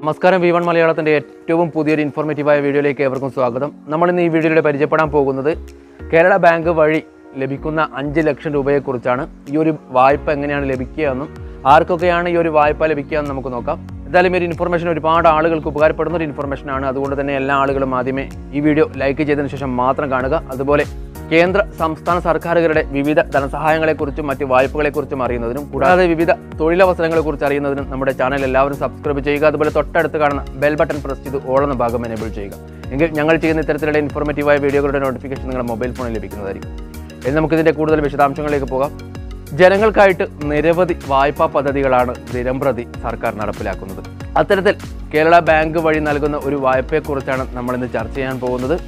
നമസ്കാരം V one മലയാളത്തിൻ്റെ ഏറ്റവും പുതിയൊരു ഇൻഫോർമേറ്റീവായ വീഡിയോയിലേക്ക് ഏവർക്കും സ്വാഗതം നമ്മൾ ഇന്ന് ഈ വീഡിയോയിലൂടെ പരിചയപ്പെടാൻ പോകുന്നത് കേരള ബാങ്ക് വഴി ലഭിക്കുന്ന അഞ്ച് ലക്ഷം രൂപയെക്കുറിച്ചാണ് ഈ ഒരു വായ്പ എങ്ങനെയാണ് ലഭിക്കുക എന്നും ആർക്കൊക്കെയാണ് ഈ ഒരു വായ്പ ലഭിക്കുക എന്ന് നമുക്ക് നോക്കാം എന്തായാലും ഈ ഒരു ഇൻഫർമേഷൻ ഒരുപാട് ആളുകൾക്ക് ഉപകാരപ്പെടുന്ന ഒരു ഇൻഫർമേഷനാണ് അതുകൊണ്ട് തന്നെ എല്ലാ ആളുകളും ആദ്യമേ ഈ വീഡിയോ ലൈക്ക് ചെയ്തതിനു ശേഷം മാത്രം കാണുക അതുപോലെ കേന്ദ്ര സംസ്ഥാന സർക്കാരുകളുടെ വിവിധ ധനസഹായങ്ങളെക്കുറിച്ചും മറ്റ് വായ്പകളെക്കുറിച്ചും അറിയുന്നതിനും കൂടാതെ വിവിധ തൊഴിലവസരങ്ങളെക്കുറിച്ച് അറിയുന്നതിനും നമ്മുടെ ചാനൽ എല്ലാവരും സബ്സ്ക്രൈബ് ചെയ്യുക അതുപോലെ തൊട്ടടുത്ത് കാണുന്ന ബെൽ ബട്ടൺ പ്രസ് ചെയ്ത് ഓൾ എന്ന ഭാഗം എനേബിൾ ചെയ്യുക എങ്കിൽ ഞങ്ങൾ ചെയ്യുന്ന ഇത്തരത്തിലുള്ള ഇൻഫോർമേറ്റീവായ വീഡിയോകളുടെ നോട്ടിഫിക്കേഷൻ നിങ്ങളുടെ മൊബൈൽ ഫോണിൽ ലഭിക്കുന്നതായിരിക്കും ഇനി നമുക്കിതിൻ്റെ കൂടുതൽ വിശദാംശങ്ങളിലേക്ക് പോകാം ജനങ്ങൾക്കായിട്ട് നിരവധി വായ്പാ പദ്ധതികളാണ് ദിനംപ്രതി സർക്കാർ നടപ്പിലാക്കുന്നത് അത്തരത്തിൽ കേരള ബാങ്ക് വഴി നൽകുന്ന ഒരു വായ്പയെക്കുറിച്ചാണ് നമ്മൾ ഇന്ന് ചർച്ച ചെയ്യാൻ പോകുന്നത്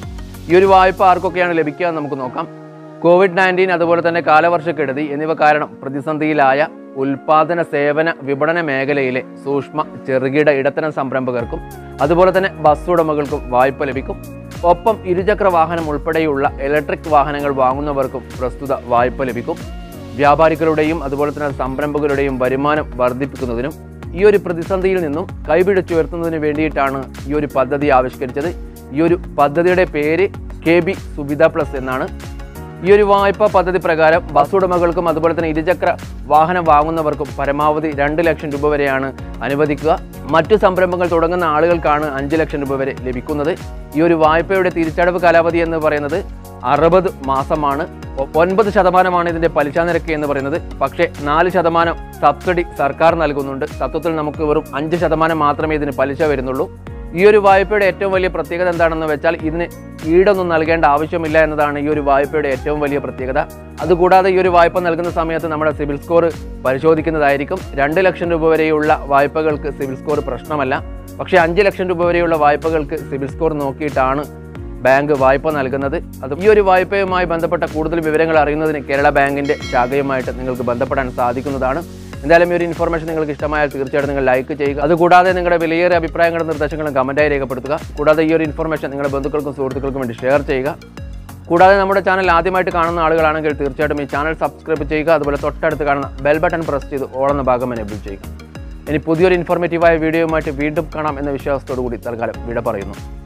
ഈ ഒരു വായ്പ ആർക്കൊക്കെയാണ് ലഭിക്കുക എന്ന് നമുക്ക് നോക്കാം കോവിഡ് നയൻറ്റീൻ അതുപോലെ തന്നെ കാലവർഷക്കെടുതി എന്നിവ കാരണം പ്രതിസന്ധിയിലായ ഉൽപാദന സേവന വിപണന മേഖലയിലെ സൂക്ഷ്മ ചെറുകിട ഇടത്തരം സംരംഭകർക്കും അതുപോലെ തന്നെ ബസ് ഉടമകൾക്കും വായ്പ ലഭിക്കും ഒപ്പം ഇരുചക്ര വാഹനം ഉൾപ്പെടെയുള്ള ഇലക്ട്രിക് വാഹനങ്ങൾ വാങ്ങുന്നവർക്കും പ്രസ്തുത വായ്പ ലഭിക്കും വ്യാപാരികളുടെയും അതുപോലെ തന്നെ സംരംഭകരുടെയും വരുമാനം വർദ്ധിപ്പിക്കുന്നതിനും ഈ ഒരു പ്രതിസന്ധിയിൽ നിന്നും കൈപിടിച്ചുയർത്തുന്നതിന് വേണ്ടിയിട്ടാണ് ഈ ഒരു പദ്ധതി ആവിഷ്കരിച്ചത് ഈ ഒരു പദ്ധതിയുടെ പേര് കെ ബി സുവിധ പ്ലസ് എന്നാണ് ഈ ഒരു വായ്പാ പദ്ധതി പ്രകാരം ബസ് ഉടമകൾക്കും അതുപോലെ തന്നെ ഇരുചക്ര വാഹനം വാങ്ങുന്നവർക്കും പരമാവധി രണ്ട് ലക്ഷം രൂപ വരെയാണ് അനുവദിക്കുക മറ്റു സംരംഭങ്ങൾ തുടങ്ങുന്ന ആളുകൾക്കാണ് അഞ്ച് ലക്ഷം രൂപ വരെ ലഭിക്കുന്നത് ഈ ഒരു വായ്പയുടെ തിരിച്ചടവ് കാലാവധി എന്ന് പറയുന്നത് അറുപത് മാസമാണ് ഒ- ഒൻപത് ശതമാനമാണ് ഇതിന്റെ പലിശ നിരക്ക് എന്ന് പറയുന്നത് പക്ഷേ നാല് ശതമാനം സബ്സിഡി സർക്കാർ നൽകുന്നുണ്ട് തത്വത്തിൽ നമുക്ക് വെറും അഞ്ച് ശതമാനം മാത്രമേ ഇതിന് പലിശ വരുന്നുള്ളൂ ഈ ഒരു വായ്പയുടെ ഏറ്റവും വലിയ പ്രത്യേകത എന്താണെന്ന് വെച്ചാൽ ഇതിന് ഈടൊന്നും നൽകേണ്ട ആവശ്യമില്ല എന്നതാണ് ഈ ഒരു വായ്പയുടെ ഏറ്റവും വലിയ പ്രത്യേകത അതുകൂടാതെ ഈ ഒരു വായ്പ നൽകുന്ന സമയത്ത് നമ്മുടെ സിവിൽ സ്കോർ പരിശോധിക്കുന്നതായിരിക്കും രണ്ട് ലക്ഷം രൂപ വരെയുള്ള വായ്പകൾക്ക് സിവിൽ സ്കോർ പ്രശ്നമല്ല പക്ഷേ അഞ്ച് ലക്ഷം രൂപ വരെയുള്ള വായ്പകൾക്ക് സിവിൽ സ്കോർ നോക്കിയിട്ടാണ് ബാങ്ക് വായ്പ നൽകുന്നത് അത് ഈ ഒരു വായ്പയുമായി ബന്ധപ്പെട്ട കൂടുതൽ വിവരങ്ങൾ അറിയുന്നതിന് കേരള ബാങ്കിന്റെ ശാഖയുമായിട്ട് നിങ്ങൾക്ക് ബന്ധപ്പെടാൻ സാധിക്കുന്നതാണ് എന്തായാലും ഈ ഒരു ഇൻഫർമേഷൻ നിങ്ങൾക്ക് ഇഷ്ടമായാൽ തീർച്ചയായിട്ടും നിങ്ങൾ ലൈക്ക് ചെയ്യുക അതുകൂടാതെ നിങ്ങളുടെ വിലയേറിയ അഭിപ്രായങ്ങളും നിർദ്ദേശങ്ങളും കമൻറ്റായി രേഖപ്പെടുത്തുക കൂടാതെ ഈ ഒരു ഇൻഫർമേഷൻ നിങ്ങളുടെ ബന്ധുക്കൾക്കും സുഹൃത്തുക്കൾക്കും വേണ്ടി ഷെയർ ചെയ്യുക കൂടാതെ നമ്മുടെ ചാനൽ ആദ്യമായിട്ട് കാണുന്ന ആളുകളാണെങ്കിൽ തീർച്ചയായിട്ടും ഈ ചാനൽ സബ്സ്ക്രൈബ് ചെയ്യുക അതുപോലെ തൊട്ടടുത്ത് കാണുന്ന ബെൽ ബട്ടൺ പ്രസ് ചെയ്ത് ഓളെന്ന ഭാഗം എനേബിൾ ചെയ്യുക ഇനി പുതിയൊരു ഇൻഫോർമേറ്റീവായ വീഡിയോയുമായിട്ട് വീണ്ടും കാണാം എന്ന വിശ്വാസത്തോടു കൂടി തൽക്കാലം വിട പറയുന്നു